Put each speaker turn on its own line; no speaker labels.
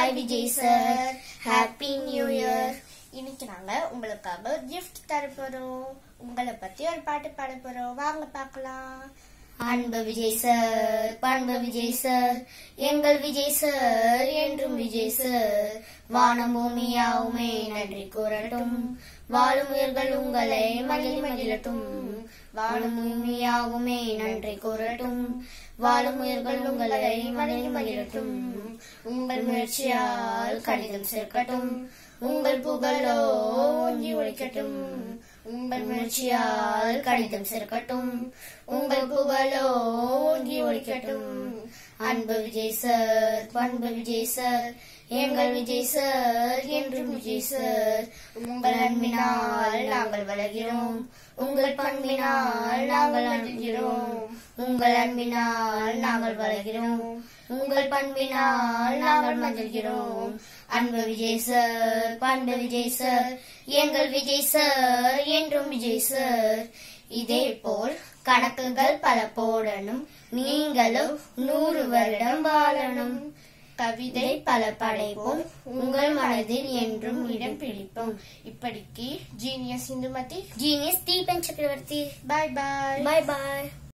பாய் Vijay sir happy new year
இன்னைக்கு நாங்க உங்களுக்காக கிஃப்ட் தர போறோம் உங்களை பத்தி ஒரு பாட்டு பாட போறோம் வாங்க பார்க்கலாம்
அன்பு விஜய் சார் பண்பு விஜய் சார் எங்கள் விஜய் சார் என்றும் விஜய் சார் வானம் பூமியாவுமே நன்றி கூறட்டும் வாழும் உயிர்கள் உங்களை மகிழ் மகிழட்டும் வாழும் பூமியாவுமே நன்றி கூறட்டும் வாழும் உயிர்கள் உங்களை மகிழ் மகிழட்டும் உங்கள் முயற்சியால் கடிதம் சேர்க்கட்டும் உங்கள் புகழோ ஓங்கி ஒழிக்கட்டும் உங்கள் முயற்சியால் கடிதம் சேர்க்கட்டும் உங்கள் புகழோ ஓங்கி ஒழிக்கட்டும் அன்பு விஜய் சார் பண்பு விஜய் சார் எங்கள் விஜய் சார் என்றும் விஜய் சார் உங்கள் அன்பினால் நாங்கள் வளர்கிறோம் உங்கள் பண்பினால் நாங்கள் அணுகிறோம் உங்கள் அன்பினால் நாங்கள் வளர்கிறோம் உங்கள் பண்பினால் நாங்கள் மகிழ்கிறோம் அன்பு விஜய் சார் பண்பு விஜய் சார் எங்கள் விஜய் சார் என்றும் விஜய் சார் இதே போல் கணக்குகள் பல போடணும் நீங்களும் நூறு வருடம் வாழணும் கவிதை பல படைப்போம் உங்கள் மனதில் என்றும் இடம் பிடிப்போம்
இப்படிக்கு ஜீனியஸ் இந்துமதி
ஜீனியஸ் தீபன் சக்கரவர்த்தி
பாய் பாய்
பாய் பாய்